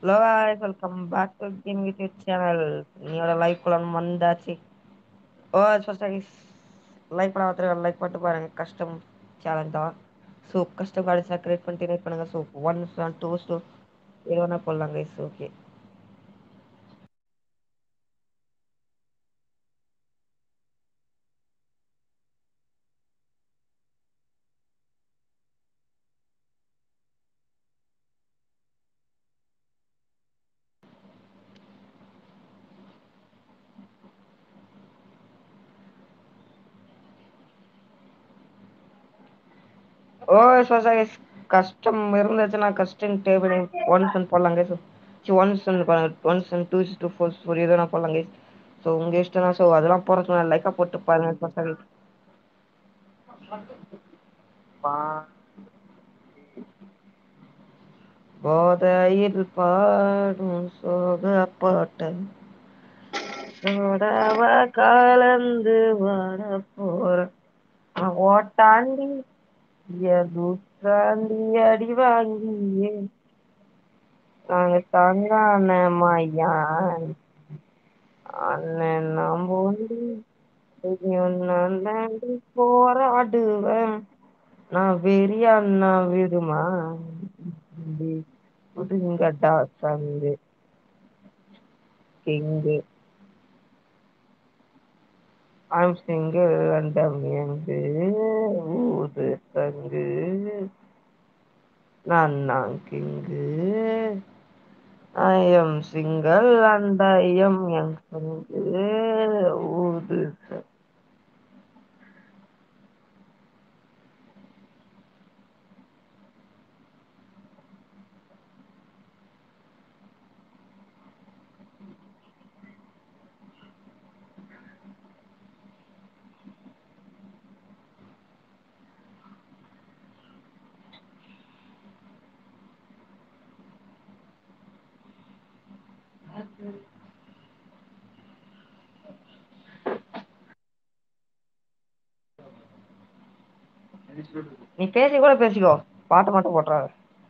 hello hi welcome back to game YouTube channel நீயோட live குள்ள வந்தாச்சு ஓ கைஸ் லைக் பண்ண லைக் பண்ணிட்டு பாருங்க கஷ்டம் சேலஞ்ச் தான் ஸோ கஷ்டம் கார்டு கிரியேட் பண்ணிட்டு வெயிட் பண்ணுங்க ஸோ ஒன் டூ டூ எது வேணா போடலாம் guys okay oh so guys custom இருந்துச்சுன்னா கஷ்டம் டேபிள் ஒன்ஸ் போடலாம் guys ones ones twos two fours four எது வேணா போடலாம் கைஸ் ஸோ உங்க இஷ்டம் தான் ஸோ அதெல்லாம் போடுறதுக்கு லைக்கா போட்டு பாருங்க ஸோ பா போதையில் பாடும் சோக பாட்ட சோடாவ கலந்து வர போற ஓட்டாண்டி எதுக்காண்டி அடி வாங்கியே நாங்க தங்கான மையான் அண்ணன் நம்போண்டி நான் தாண்டி போராடுவேன் நான் வெறியான்னா விடுமா புடுங்கட்டா சங்கு king I'm single and I'm young ஊது சங்கு நான் நான் king I am single and I am young சங்கு ஊது சங்கு நீ பேசி கூட பேசிக்கோ பாட்டு மட்டும் போட்டுறாத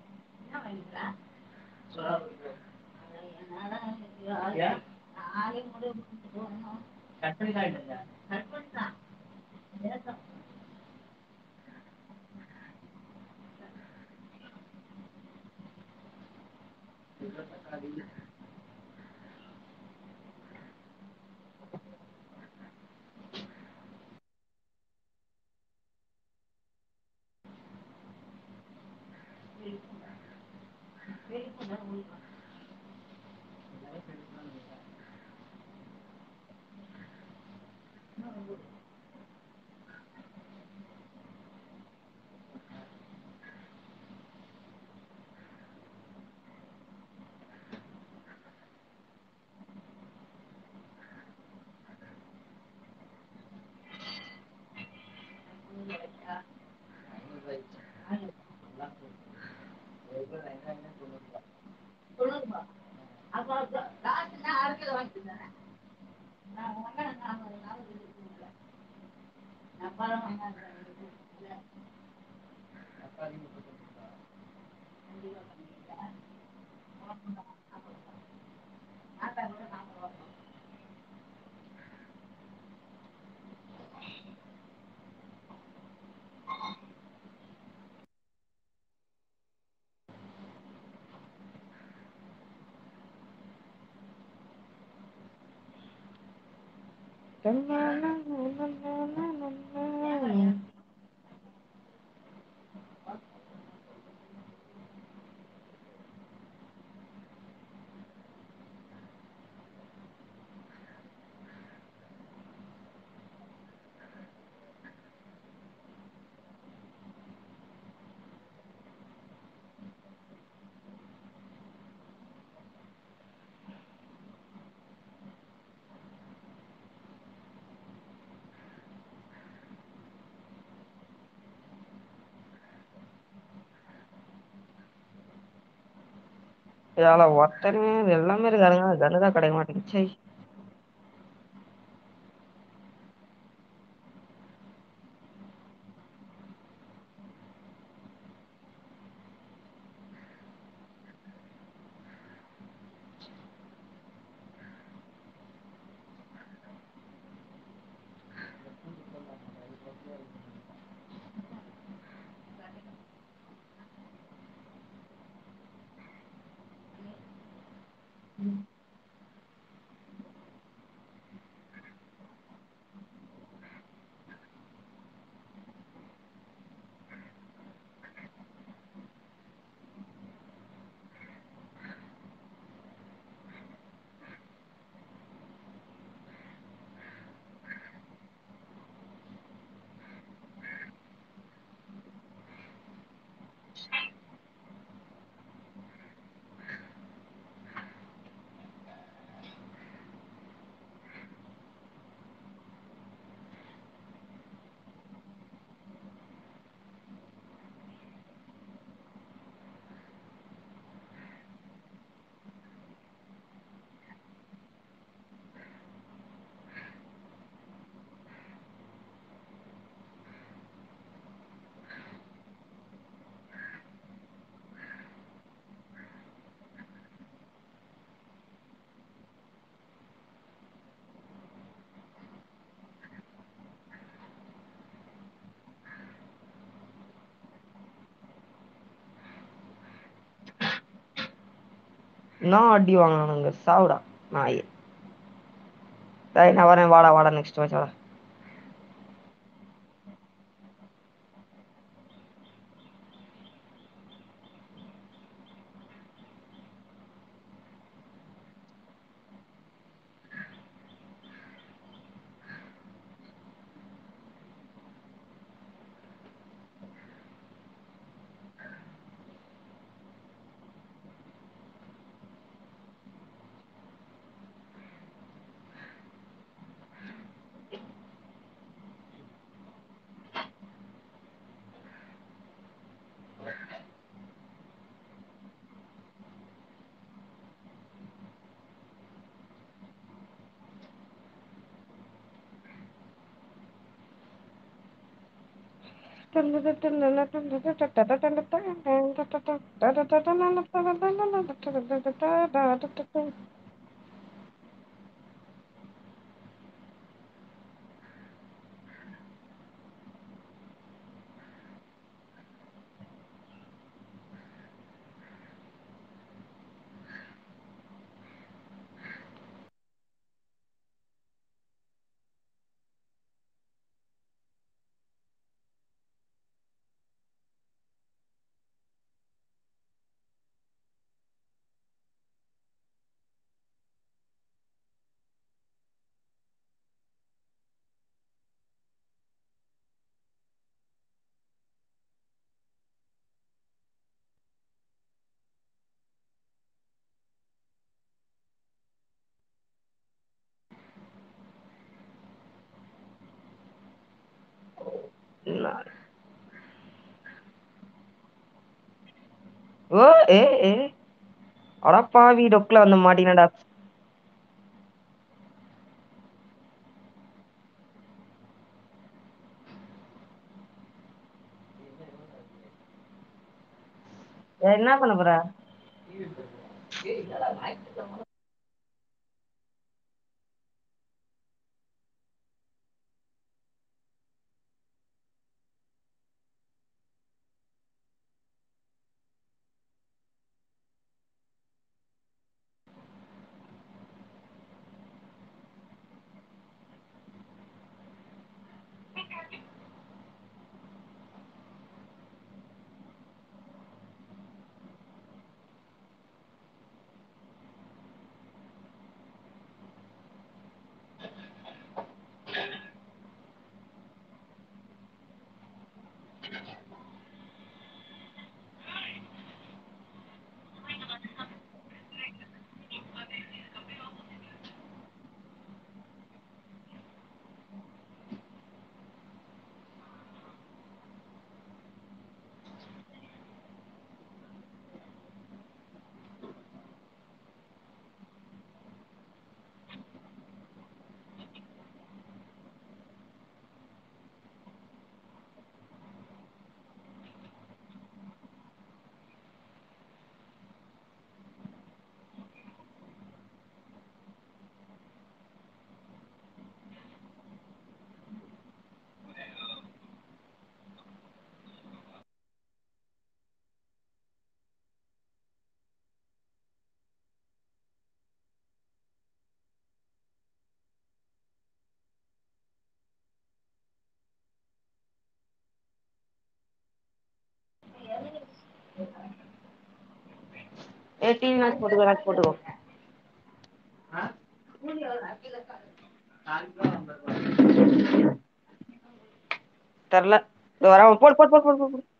இதால ஒருத்தருமே எல்லாமே இருக்காருங்க கண்ணுதான் கிடைக்க மாட்டேங்குது சை என்னா அடி வாங்குனானுங்க சாவுடா நாயே டேய் நா வரே வாடா வாடா நெக்ஸ்ட் மேட்ச் வாடா ஓ ஏ ஏ அடப்பாவி டொக்குல வந்து மாட்டினடா என்ன பண்ண போற ஏ டிவி வாட்ச் போட்டுக்கோ வாட்ச் போட்டுக்கோ தெர்ல இதோ வரே போடு போடு போடு போடு போடு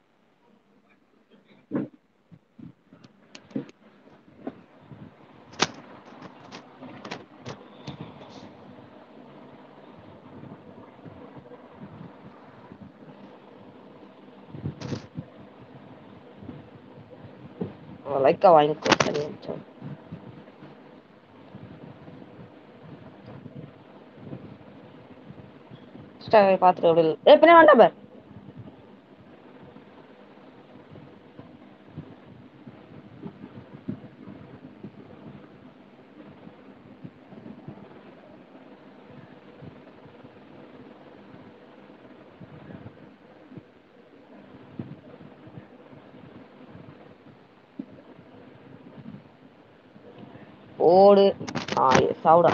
லைக்கா வாங்கிக்கோ சரி இன்ஸ்டாவே பாத்துட்டு அப்டியே ஏ பின்னாடி வன்ட்டா பாரு ஓடு ஆ சவுடா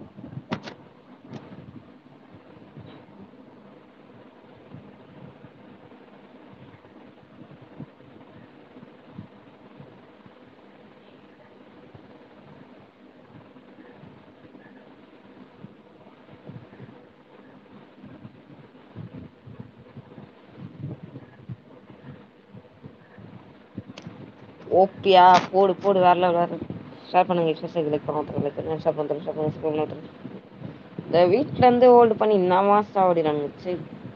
ஓப்பியா போடு போடு வேற லெவல் வேற லெவல் ஷேர் பண்ணுங்க இந்த வீட்ல இருந்து ஹோல்டு பண்ணி இன்னமா சாவடிறானுங்க ச்சை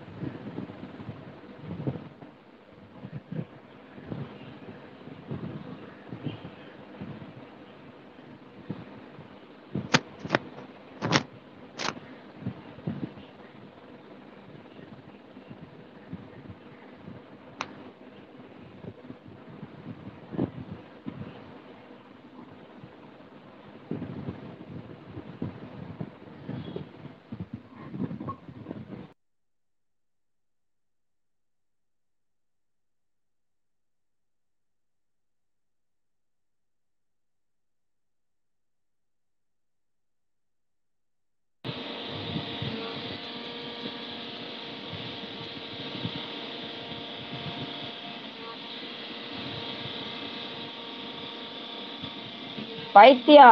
பைத்தியோ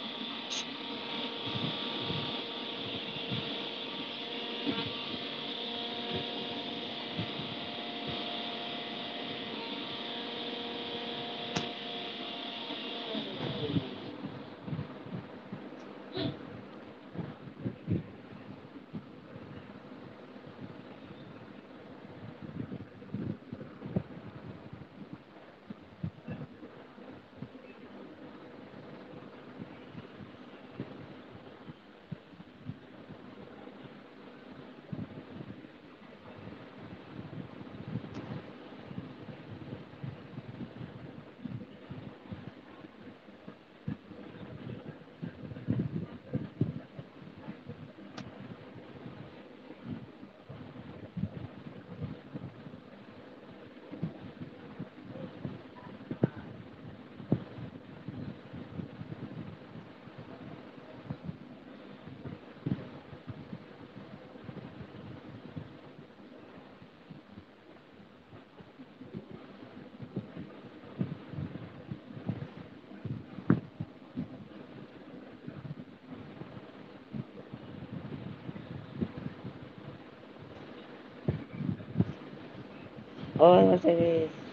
ஓ சரி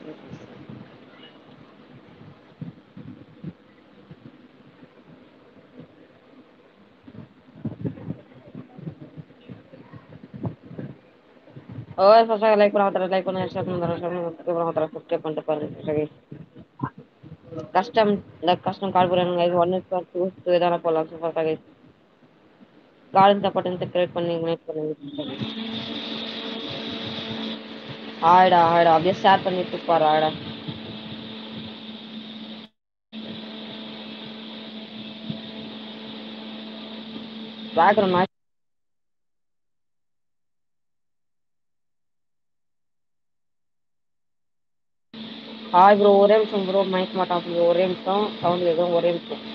ஓ லைக் பண்ண ஒருத்தர லைக் பண்ணுங்க ஷேர் பண்ணுங்க சப்ஸ்கிரைப் பண்ணிட்டு பாருங்க கஷ்டம் இந்த கஷ்டம் கால் ஒன் போலாம் சூப்பர் கிரியேட் பண்ணி இன்வைட் பண்ணுங்க ஹாய்டா ஹாய்டா அப்டியே ஷேர் பண்ணி விட்டு பாரு ஹாய்டா பேக்ரவுண்ட் நாய்ஸ் ஹாய் ப்ரோ ஒரே நிமிஷம் ப்ரோ மைக் மாட்டான் ப்ரோ ஒரே நிமிஷம் சவுண்ட் கேக்கும் ஒரே நிமிஷம்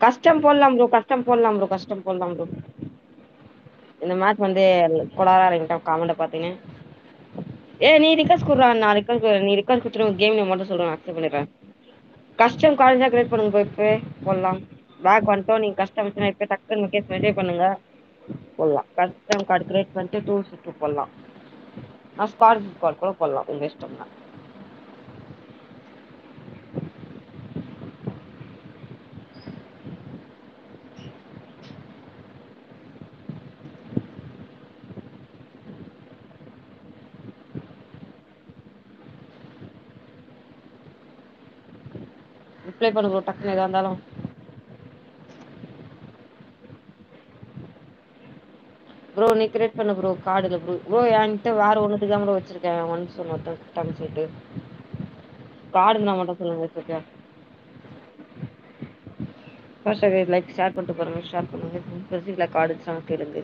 கஸ்டம் போடலாம் ப்ரோ கஸ்டம் போடலாம் ப்ரோ கஸ்டம் போடலாம் ப்ரோ இந்த மேட்ச் வந்து கோலாரா எரங்கிட்டா கமெண்ட பாத்தீங்க ஏ நீ ரிக்வெஸ்ட் குடுறா நா ரிக்வெஸ்ட் நீ ரிக்வெஸ்ட் குடுத்துட்டு உன் கேம் நேம் மட்டு சொல்றா நா அக்சப்ட் பண்ணிற கஸ்டம் கால்ஸா கிரியேட் பண்ணுங்க ப்ரோ இப்பவே போடலா பேக் வன்ட்டோ நீங்க கஸ்டம் இப்ப டக்குனு முகேஷ் மெசேஜ் பண்ணுங்க போடலா கஸ்டம் கார்டு கிரியேட் பண்ணிட்டு டூ சிக்ஸ் போடலா ஆ ஸ்குவாட் ஸ்குவாட் கூட போடலா உங்க இஷ்டம்தா ரிப்ளை பண்ணு ப்ரோ டக்குனு எதா இருந்தாலு ப்ரோ நீ கிரியேட் பண்ணு ப்ரோ கார்டு இல்ல ப்ரோ ப்ரோ என்கிட்ட வேற ஒன்னுத்துக்குதா ப்ரோ வச்சிருக்கே ஒன்ஸ் மட்டு டம் சைட்டு கார்டு இருந்தா மட்டு சொல்லுங்க வச்சிருக்கே ஃபாஸ்டாக லைக் ஷேர் பண்ணிட்டு பாருங்க ஷேர் பண்ணுங்க கார்டு இருந்துச்சுன்னா கேளுங்க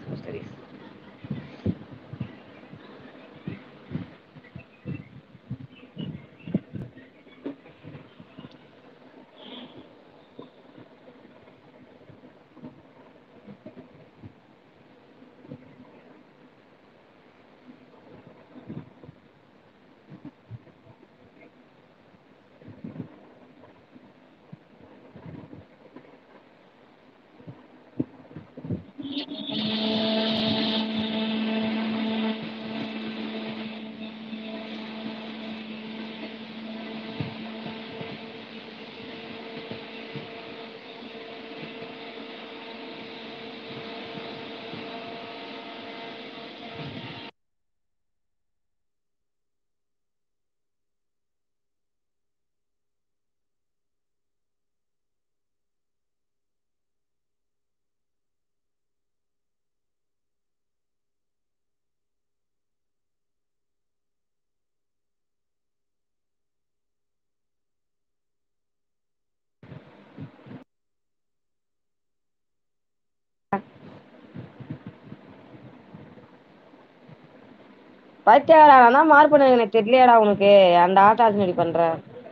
பைத்தியகாரா நான்தா மார்க் எனக்கு தெரியலையாடா உனக்கு ஏன்டா டார்ச்சர் இப்படி பண்ற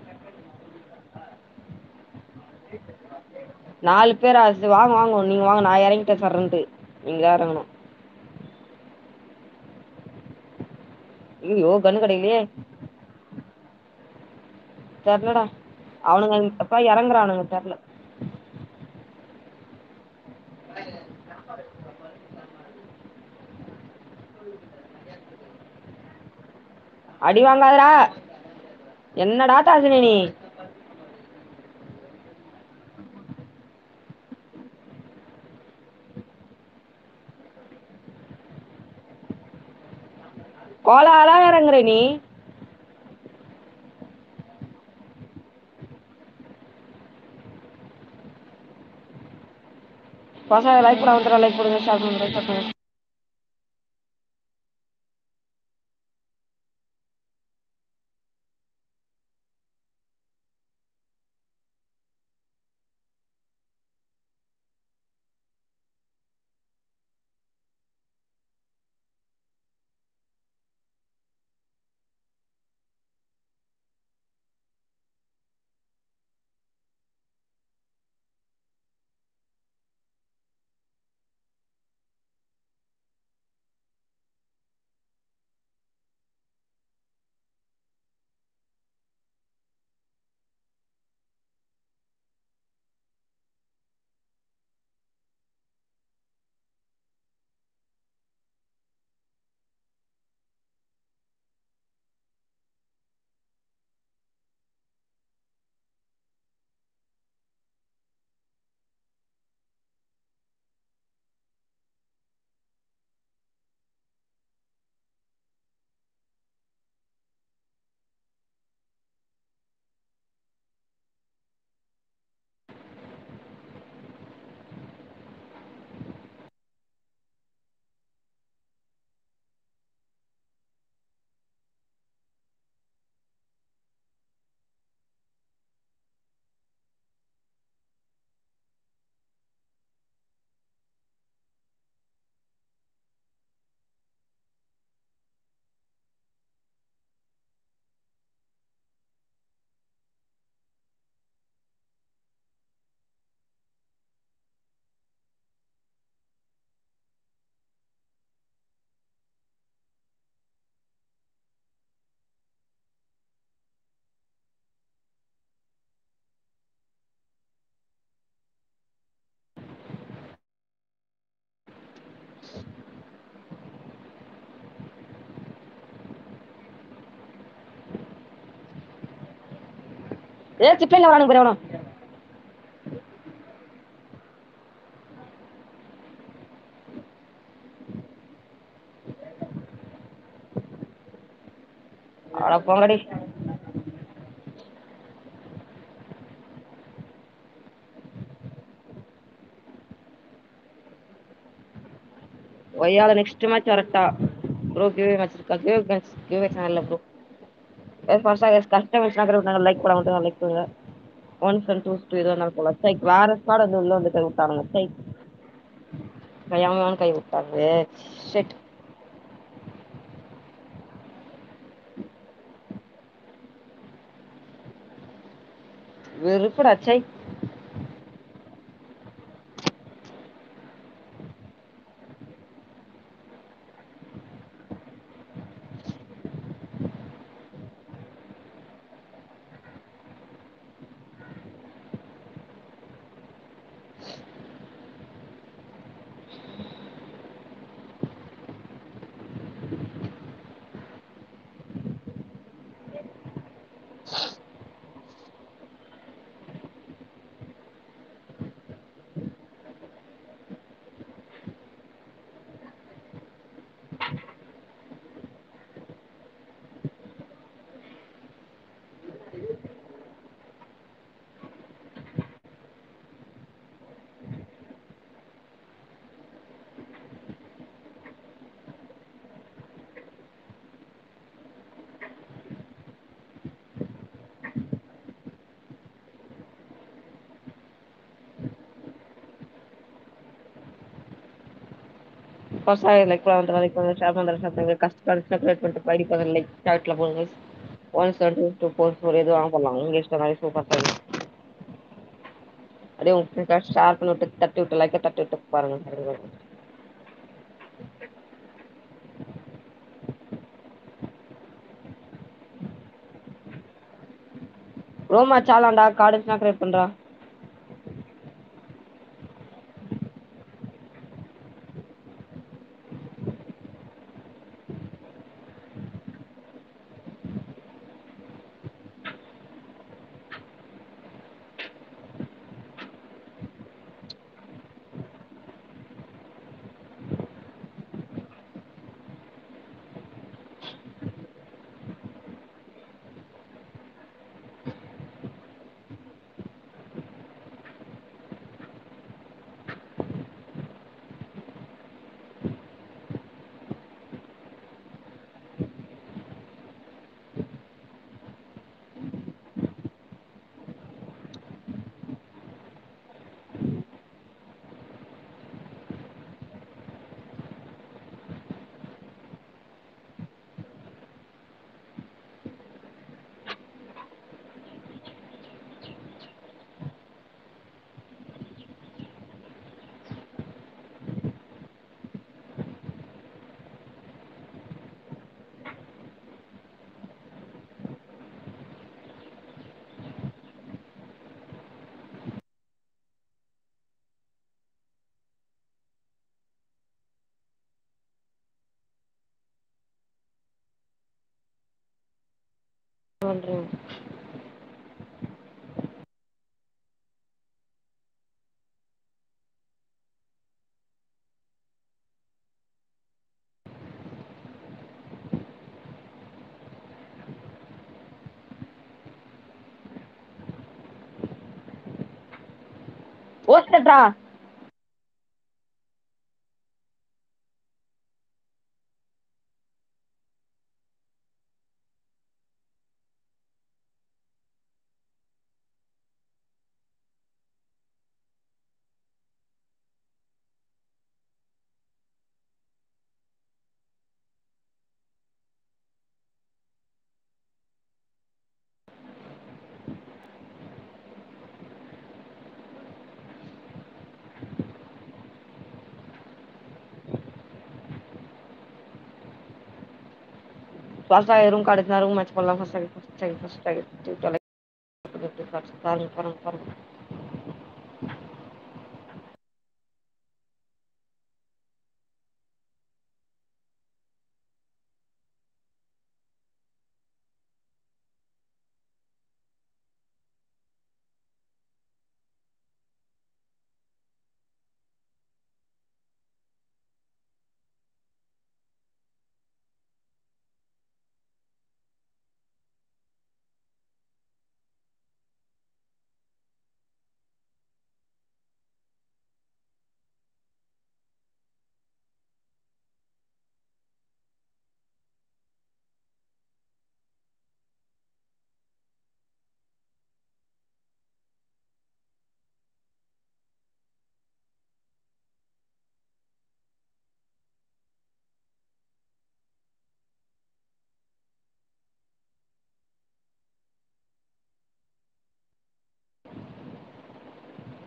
நாலு பேரா சரி வாங்க வாங்க நீங்க வாங்க நா எறங்கிட்டே சர்ருன்ட்டு நீங்கதா எறங்கணு ஐயையோ கண்ணு கெடைக்கலையே தெர்லடா அவனுங்க எப்பா எறங்குறானுங்க தெர்ல அடி வாங்காதடா என்னடா தாஜின நீ கோலாலா எறங்குற நீ பசங்க லைக் போடாம இருந்தா லைக் போடுங்க ஷேர் பண்ணுங்க பசங்க ஏ சிப்லைன்ல வரானுங்க பாரு எவனோ அட போங்கடி கொய்யால நெக்ஸ்ட் மேட்ச் வரட்டா ப்ரோ கிவ்வே மேட்ச் இருக்கா கிவ்வே மேட்ச் கிவ்வே மேட்ச் இல்ல ப்ரோ லைக் போடாம விட்டா லைக் பண்ணுங்க ஒன்ஸ் அண்ட் டூஸ் எதுவா இருந்தாலும் போலாம் சை வேற ஸ்குவாட் வந்து உள்ள வந்து கை விட்டானுங்க சை தெரியாம கை விட்டாங்களே ஷிட் வெறுப்புடா ச்சை ஃபர்ஸ்ட் லைக் பண்ண லைக் பண்ணுங்க ஷேர் பண்ற ஷேர் பண்ணுங்க கஷ்ட சப்ஸ்கிரைப் பண்ணிட்டு ஐடி பக்கத்துல லைக் சாட்ல போடுங்க one seven two two four four எது வேணா போடலாம் உங்க இஷ்டம் தான் சூப்பர் சாங் அப்படியே உங்க ஃப்ரெண்ட்ஸ் ஷேர் பண்ணி விட்டு தட்டி விட்டு லைக்க தட்டி விட்டு பாருங்க ரோமா சாலான்டா கார்டு இருந்துச்சுன்னா கிரியேட் பண்றா பண்றேன் ஓஸ்டா பாஸ்தா ரூம் கார்டு ரூம் மேட்ச் போடலாம் ஃபர்ஸ்ட் ஃபர்ஸ்ட் பாருங்க பாருங்க பாருங்க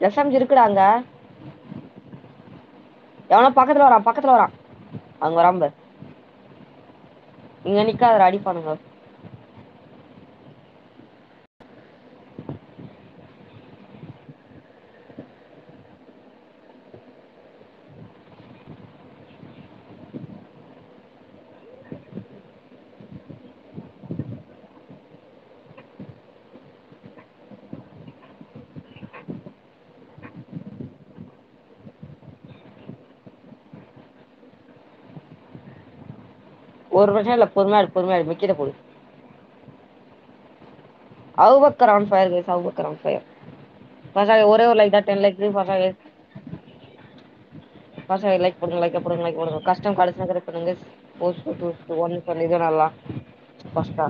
எஸ் எம் ஜி இருக்குடா அங்க எவனோ பக்கத்துல வரா பக்கத்துல வரா அங்க வரான் பாரு இங்க நிக்காதடா அடிப்பானுங்க ஒரு பிரச்சன இல்ல பொறுமையா எடு பொறுமையா எடு விக்கெட்ட போடு Abubakar on fire guys Abubakar on fire பசங்க ஒரே ஒரு லைக் தான் டென் லைக் பசங்க பசங்க லைக் போடுங்க லைக்க போடுங்க லைக் போடுங்க கஸ்டம் கார்டு கரெக்ட் பண்ணுங்க போஸ்ட் டூ ஒன் சொல்லி இது நல்லா ஃபர்ஸ்டா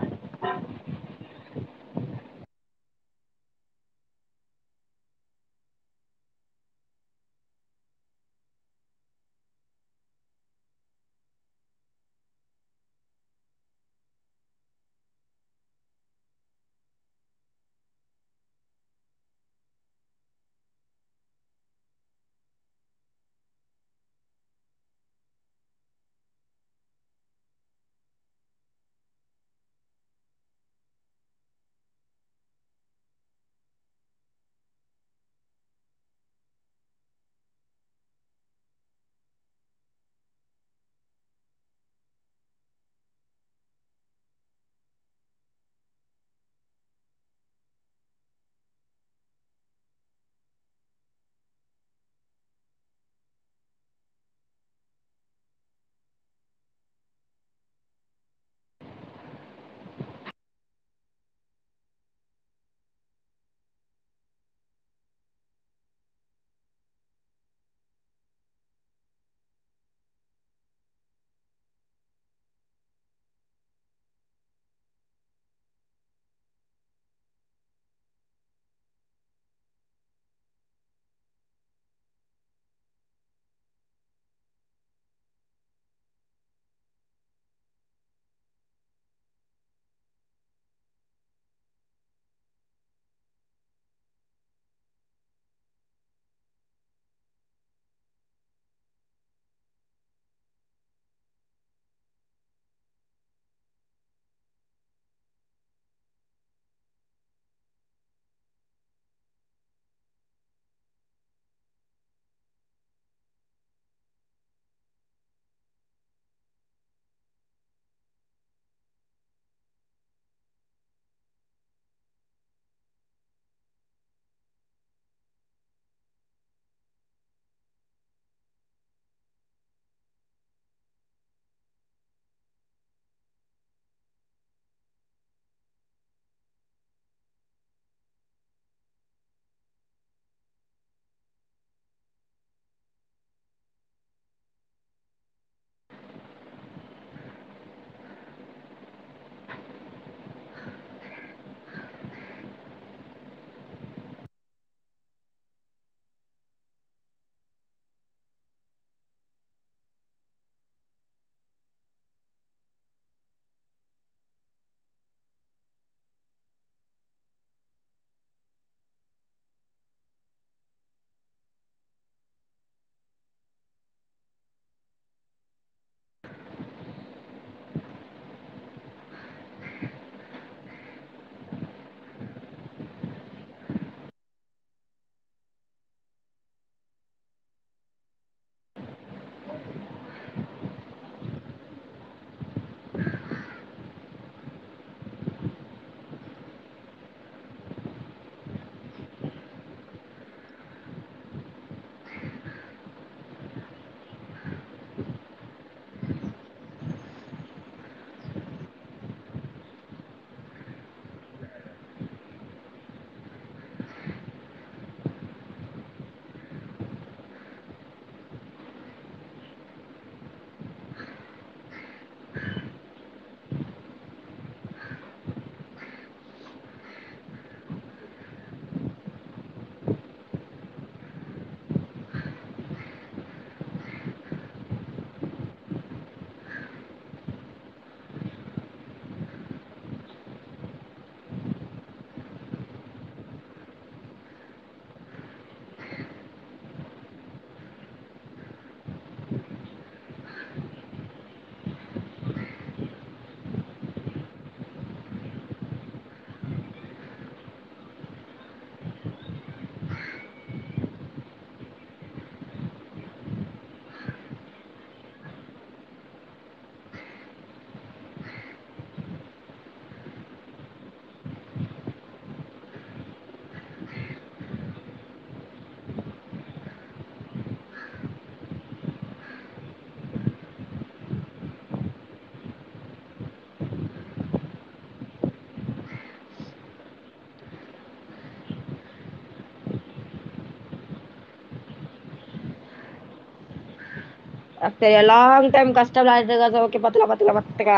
After a long time கஷ்டம் ஓகே பத்தல பத்தல பத்துக்க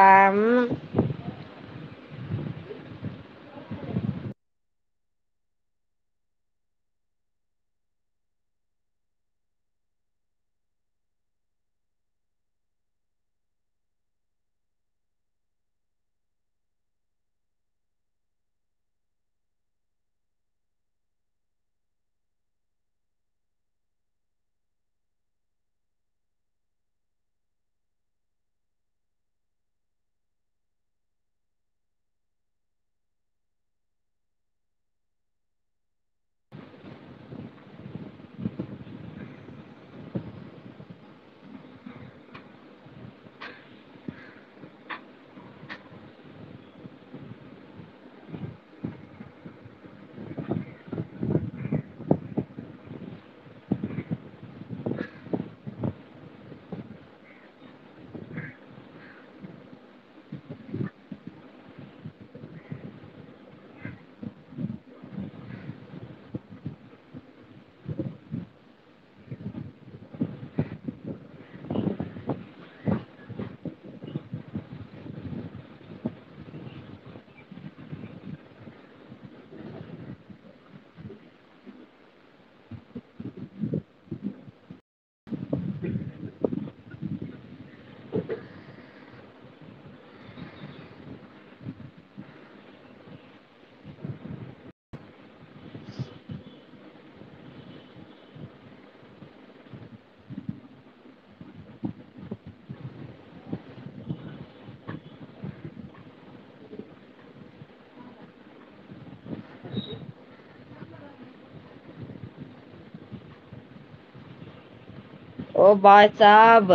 ओ भाई साहब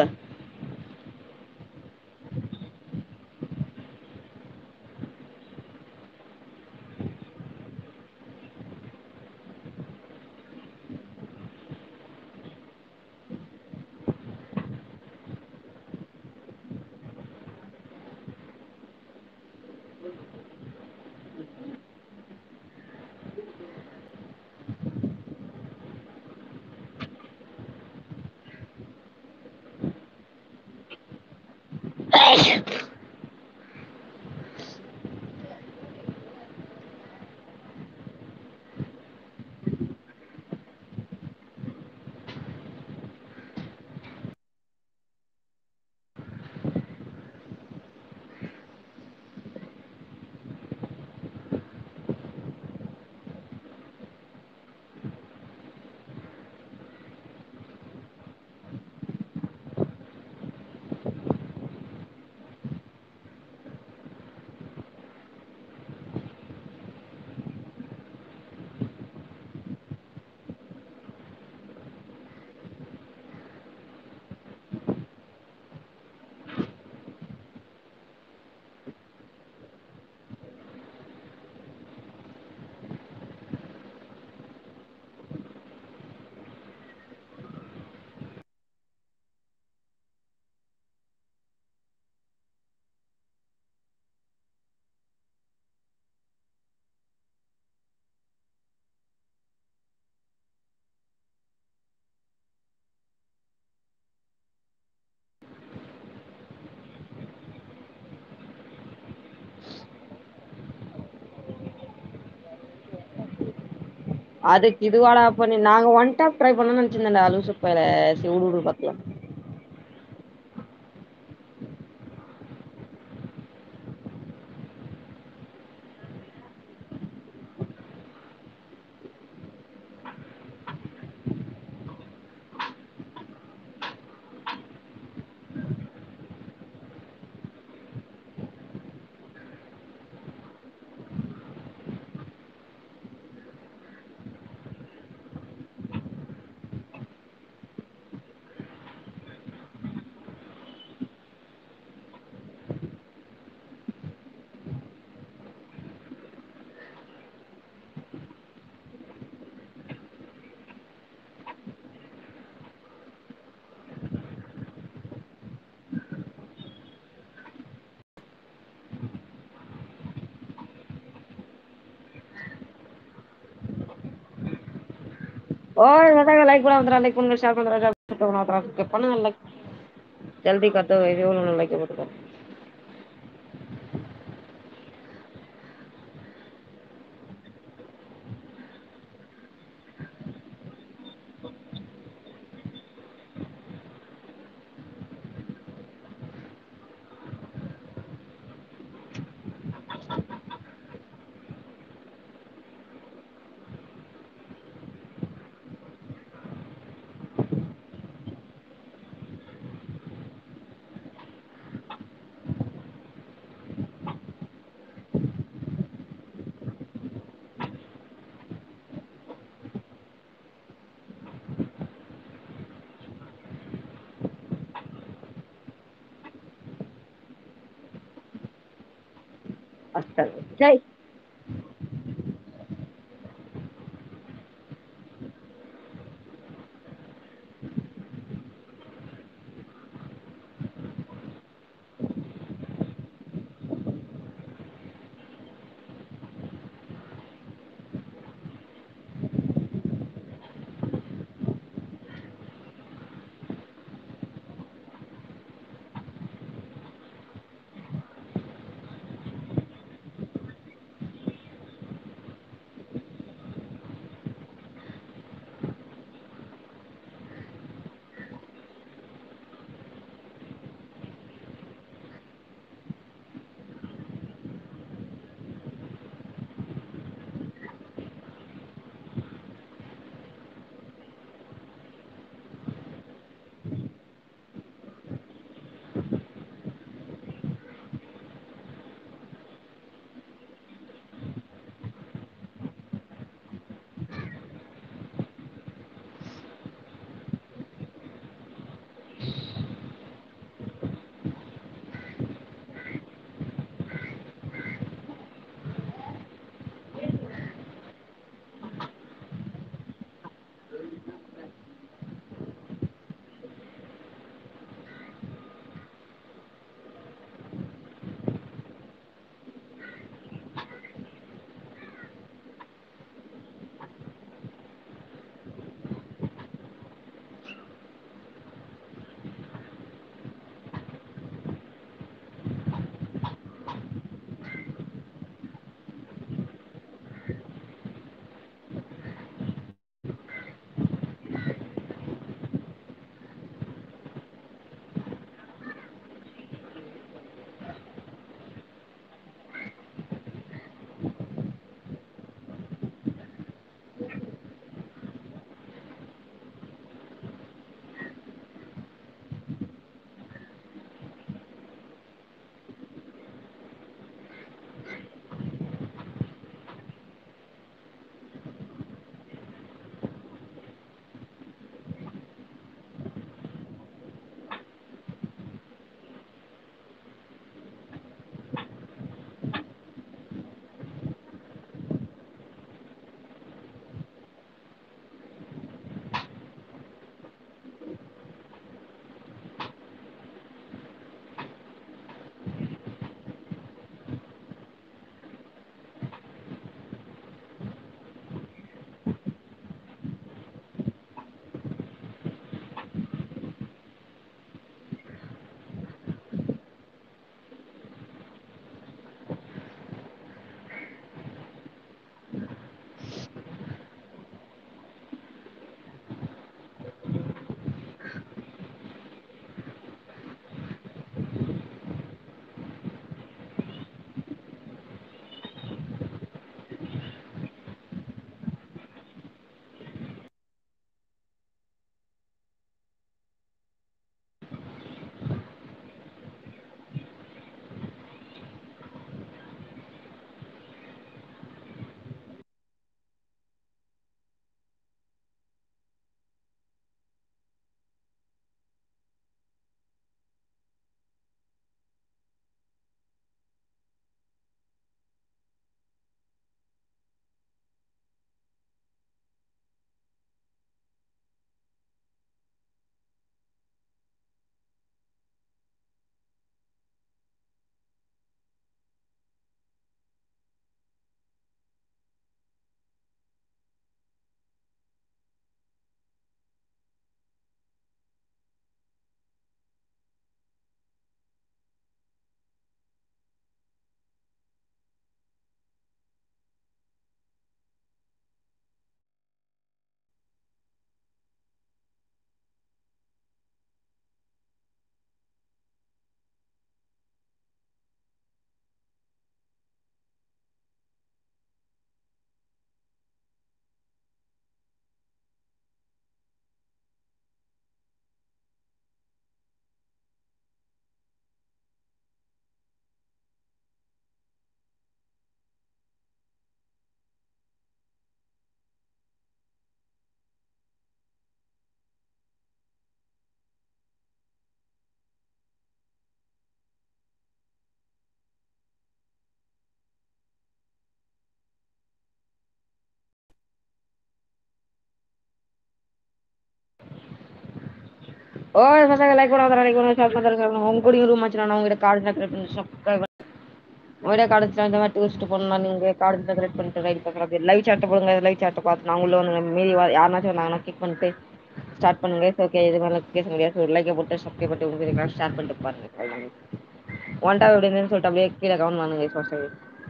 அதுக்கு இதுவாடா பண்ணி நாங்க ஒன் டாப் ட்ரை பண்ணணும்னு நெனச்சிருந்தேன்டா லூசு பயல சரி விடு விடு பாத்துக்கலாம் ஓய் வந்தாங்க லைக் பண்ண வந்துடா லைக் பண்ணுங்க ஷேர் பண்ணுங்க பண்ணுங்க லைக் ஜல்தி கத்த எவ்வளவு லைக்க போட்டுக்கோ அஸ்தல் ஜெய் ஓ பசங்க லைக் பண்ணாத லைக் பண்ணு ஷேர் பண்ற உங்க கூட ரூம் மச்சி உங்கிட்ட கார்டு டெக்கரேட் பண்ணி சப்ஸ்கிரைபர் ஒரே காலேஜ்ல இந்த மாரி டூரிஸ்ட் போனுனா நீங்க கார்டு டெக்கரேட் பண்ட்டு ரைட் பக்கத்துல லைக் சாட் போடுங்க லைக் சாட் பாத்து நாங்க உள்ள வந்து மீறி யாருனாச்சு வந்தாங்கன்னா கிக் பண்ணிட்டு ஸ்டார்ட் பண்ணுங்க இட்ஸ் ஓகே இது மாரிலா பேச முடியாது ஒரு லைக்க போட்டு சப்ஸ்கிரைப் பண்ணிட்டு உங்க ஷேர் பண்ணிட்டு பாருங்க அவ்ளோதாங்க ஒன் டாப் எப்டி இருந்துதுன்னு சொல்லிட்டு அப்டியே கீழ கமெண்ட் பண்ணுங்க first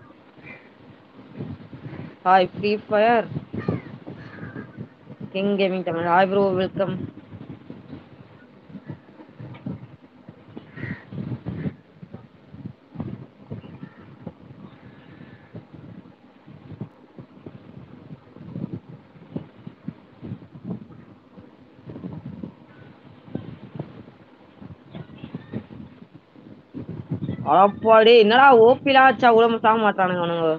hi free fire king gaming Tamil hi bro welcome அப்பாடி என்னடா ஓபிலா வச்சா கூட சாக மாட்றானுங்க அவனுங்க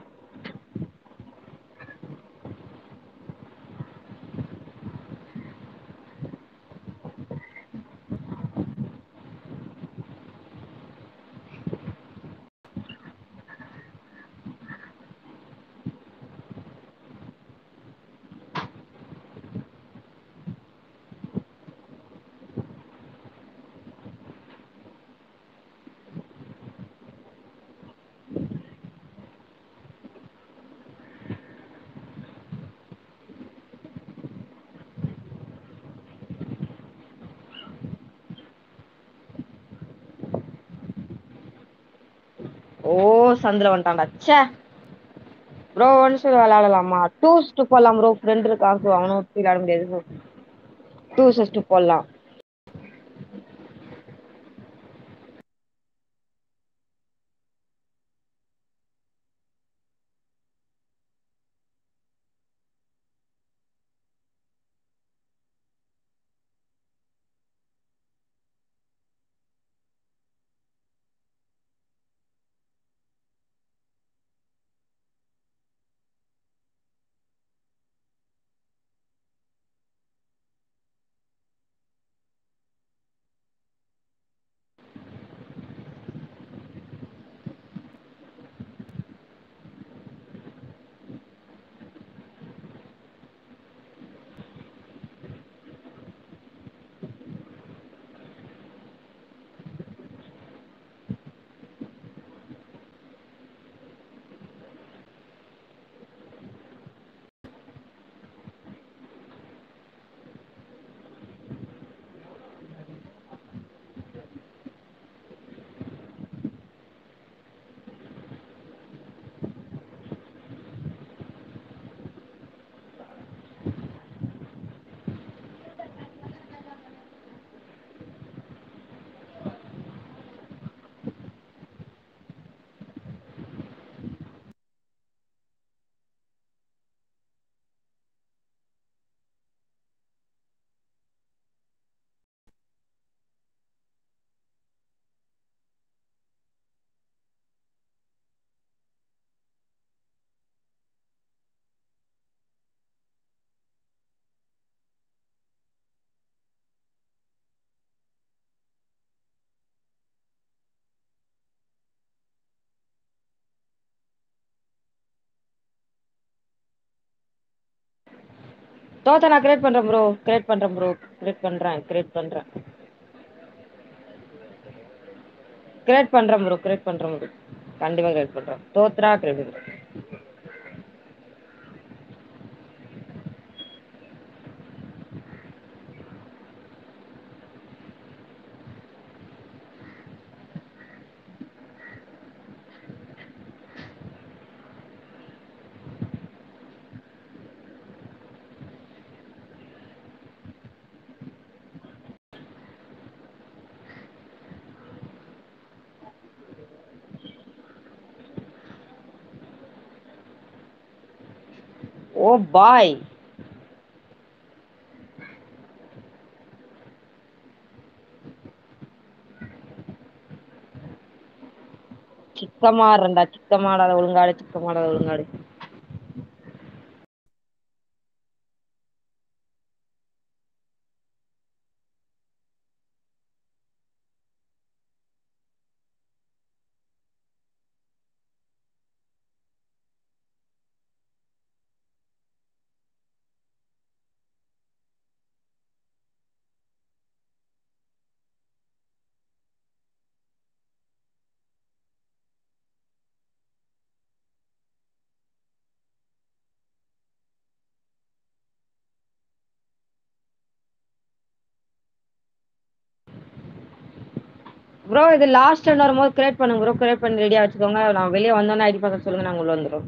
ஓ சந்துல வன்டான்டா ச்சே ப்ரோ ஒன்ஸ் வெளாடலாமா டூஸ்ட்டு போலாம் ப்ரோ ஃப்ரெண்ட் இருக்கா சோ அவன வச்சு விளாட முடியாது ப்ரோ டூ சஸ்ட்டு போட்லா தோத்தா நா கிரேட் பண்றே ப்ரோ கிரேட் பண்றே ப்ரோ கிரேட் பண்றே கிரேட் பண்றே கிரேட் பண்றே ப்ரோ கிரேட் பண்றே ப்ரோ கண்டிப்பா கிரேட் பண்றே தோத்ரா கிரேட் பண்றே ஓ பாய் சிக்கமாறண்டா சிக்கமாடாத ஒழுங்காடு சிக்கமாடாத ஒழுங்காடு ப்ரோ இது லாஸ்ட் டர்ன் வரும்போது கிரியேட் பண்ணுங்க ப்ரோ கிரியேட் பண்ணி ரெடியா வச்சுக்கோங்க நா வெளிய வந்தோனே ஐடி பாஸ்வேர்ட் சொல்லுங்க நாங்க உள்ள வந்துர்றோ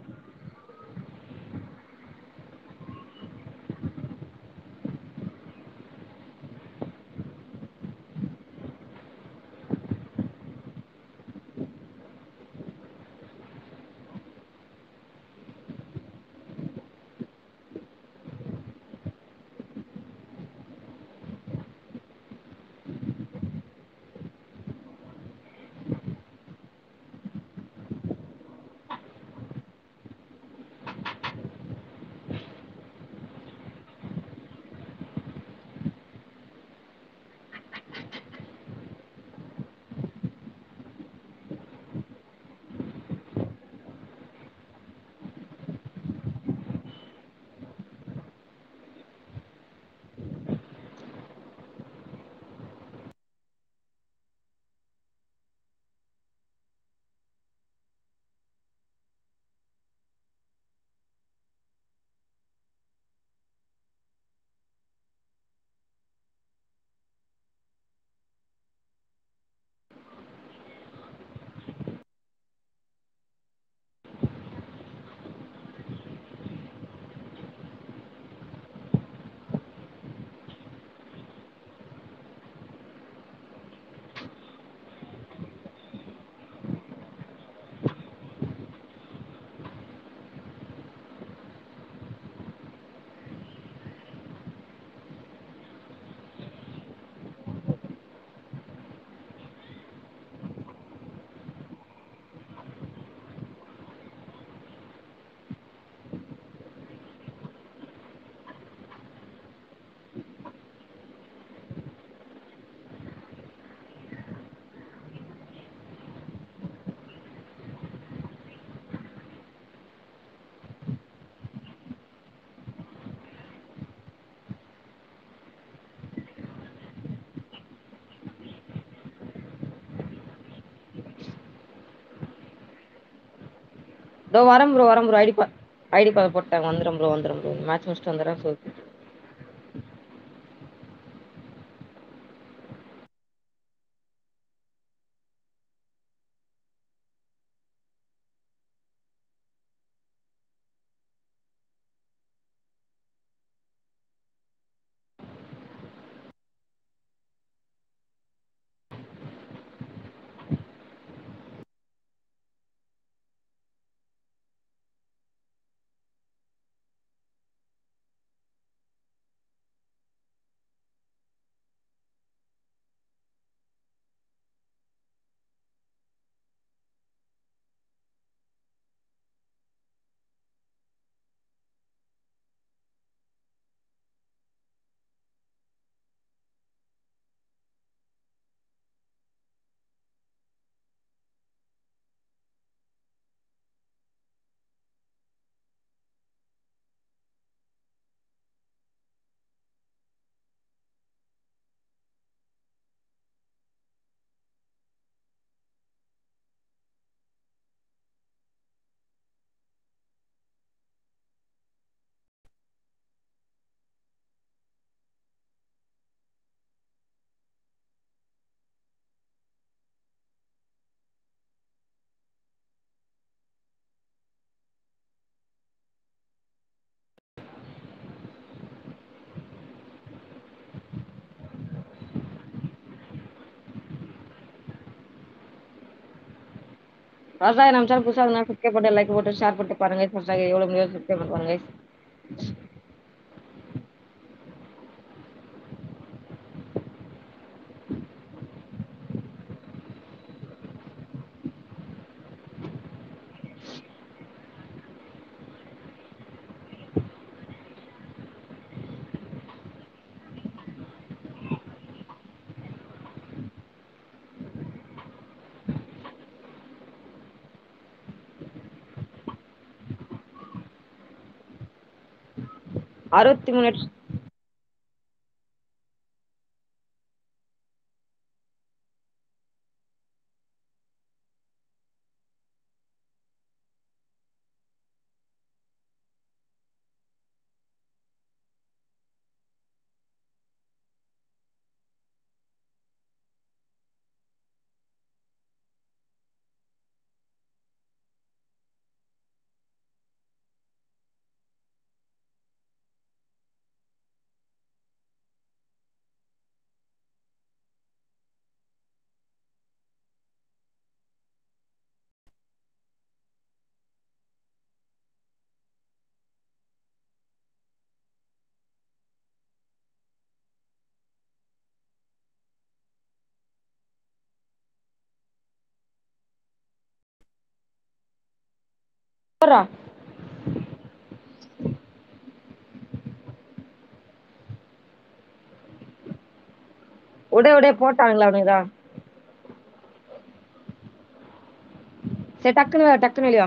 இதோ வரேன் ப்ரோ வரேன் ப்ரோ ஐடி பா ஐடி பாஸ் போட்டேன் வந்துரும் ப்ரோ வந்துரும் ப்ரோ மேட்ச் முடிச்சுட்டு வந்துடுறேன் ஸோ விவசாயம் நம்ம சேனல் புதுசாக இருந்தால் சப்ஸ்கிரைப் பண்ணிட்டு லைக் போட்டு ஷேர் பண்ணிட்டு பாருங்க ஃபர்ஸ்ட்டாக எவ்வளோ முடியும் சப்ஸ்கிரைப் பண்ணி பாருங்க அறுபத்தி மூணு போட்றா உடு உடு போட்டானுங்களே அவனுங்கதா சேர் டக்குனு வா டக்குனு வெளிய வா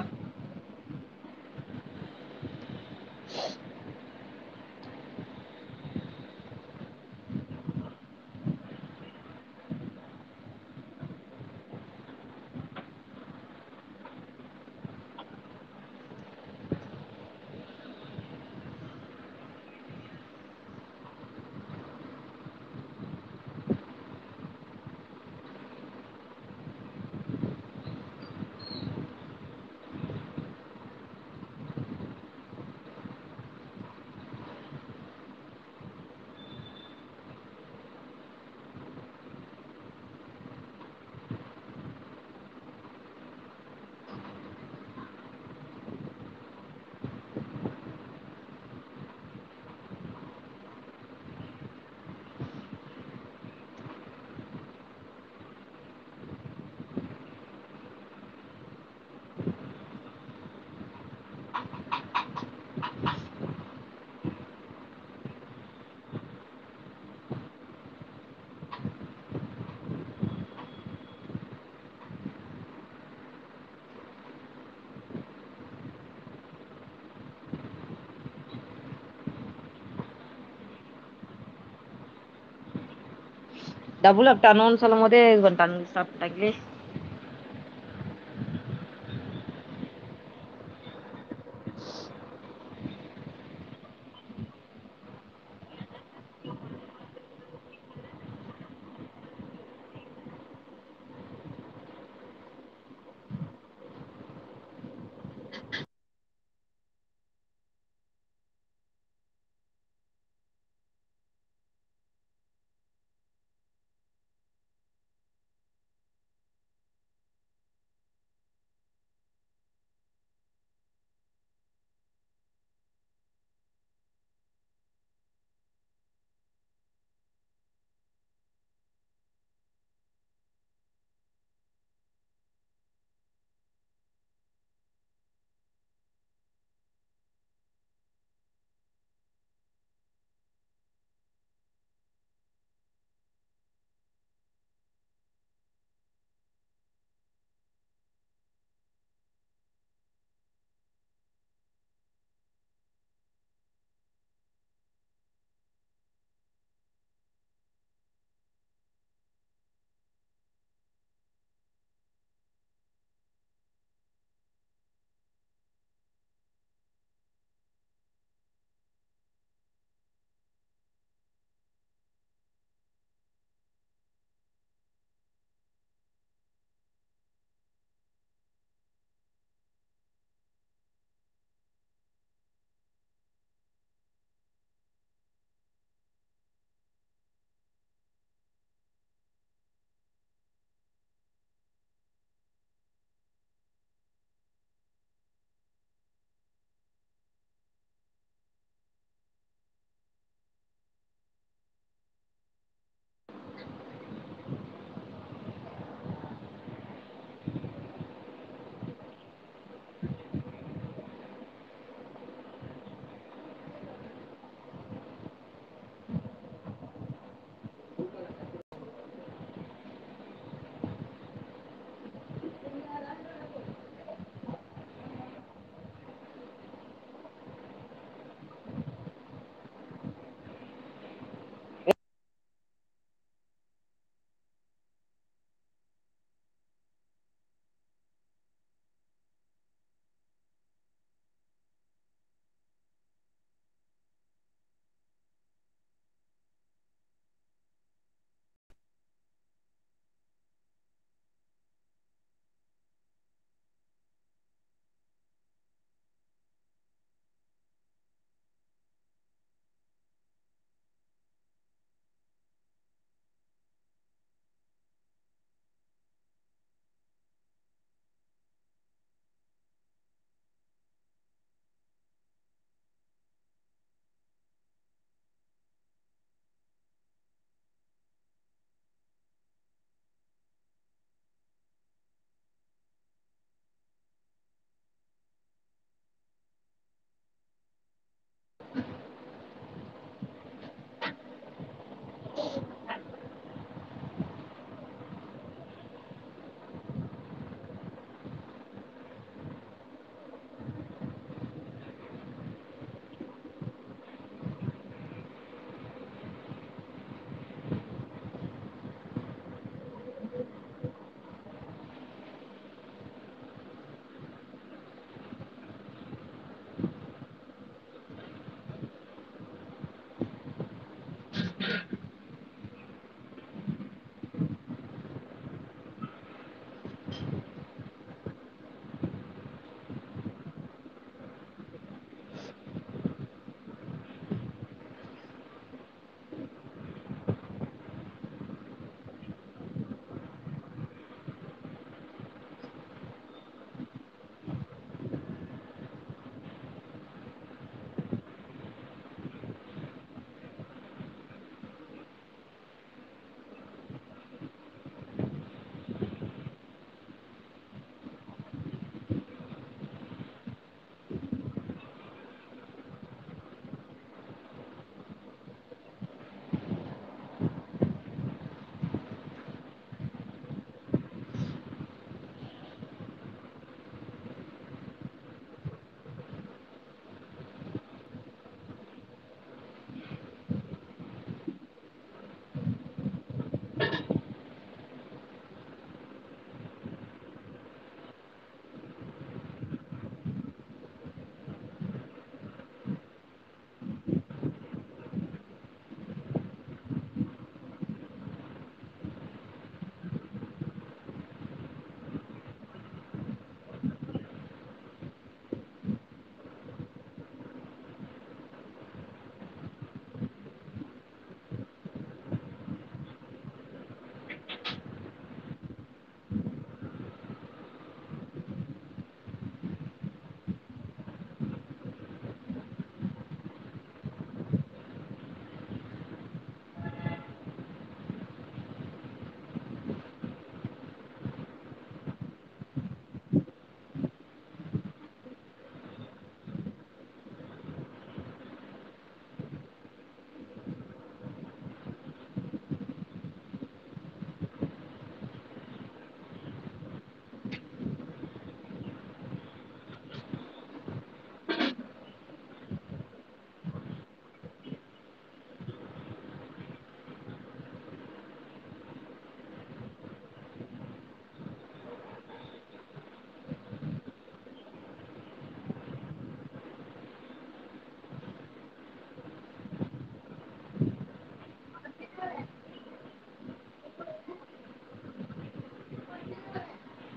டபுள் அப் தரணுன்னு சொல்லும் போதே இது பண்ட்டானுங்க சாப்டாங்களே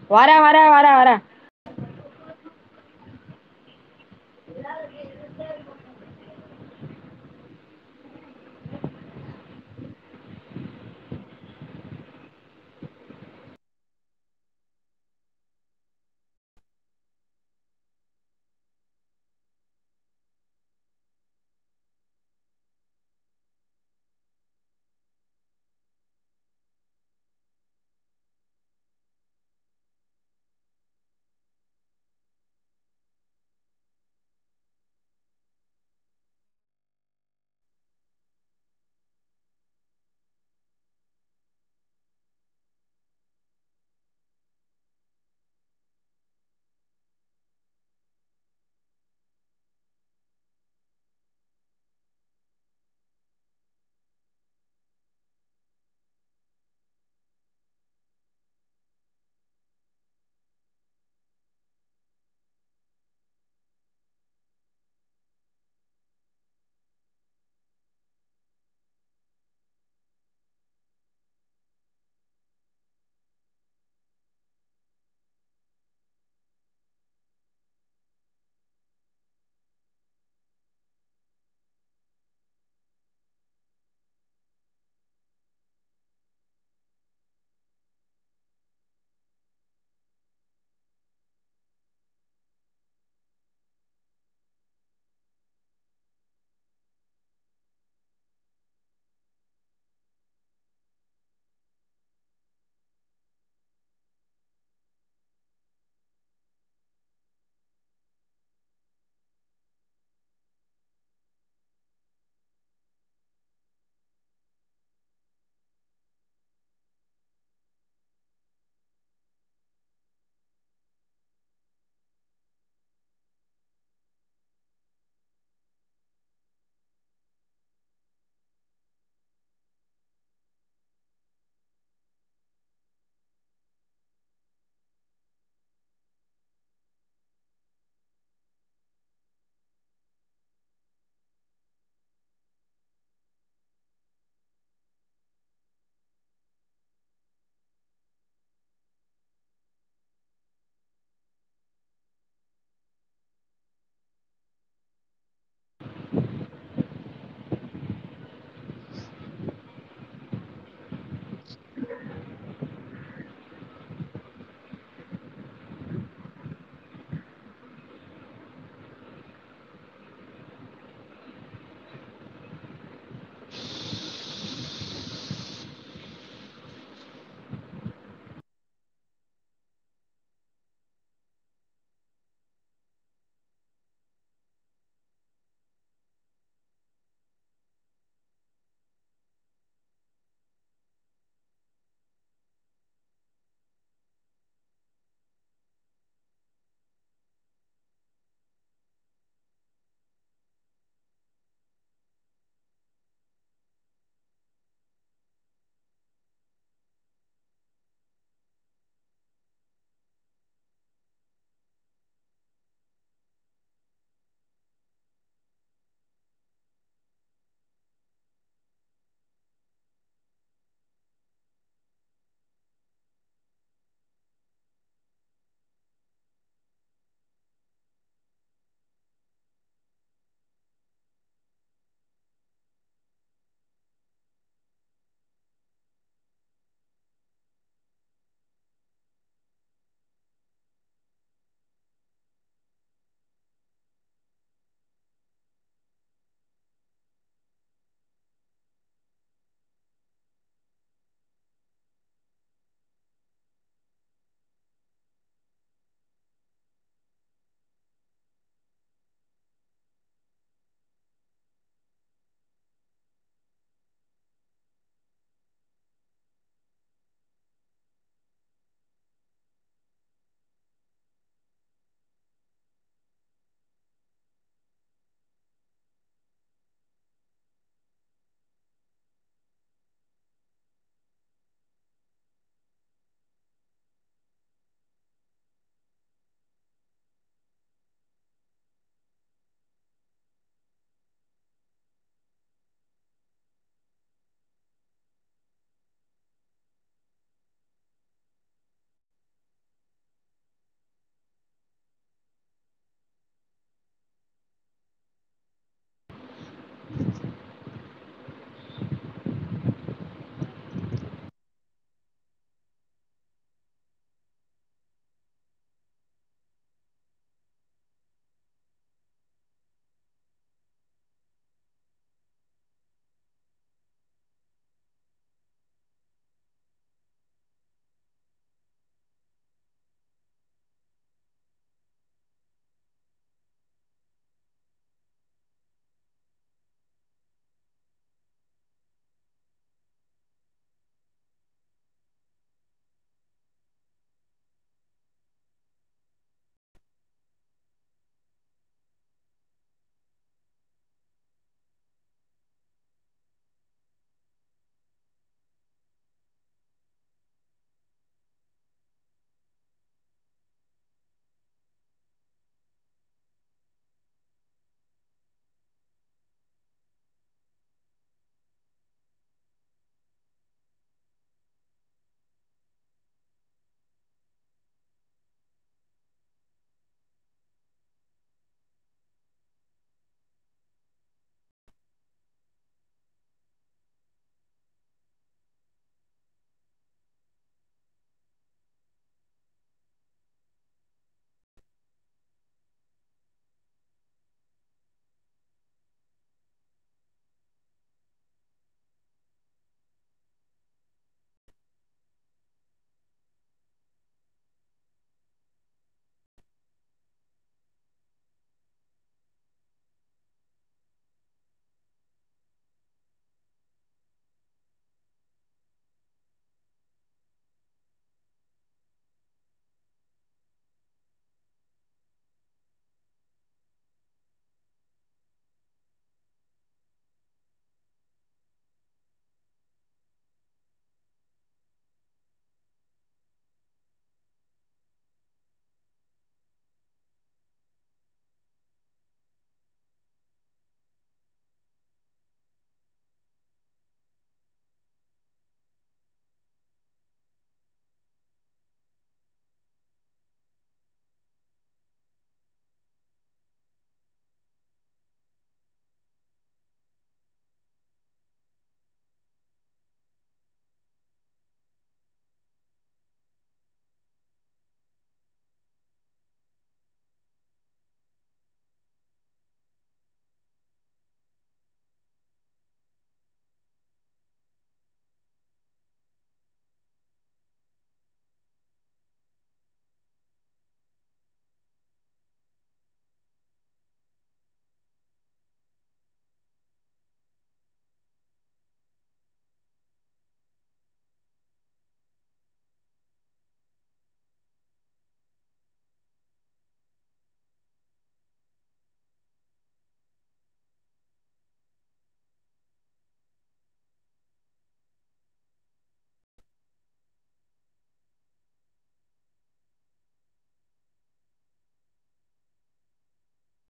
வரே வரே வரே வரே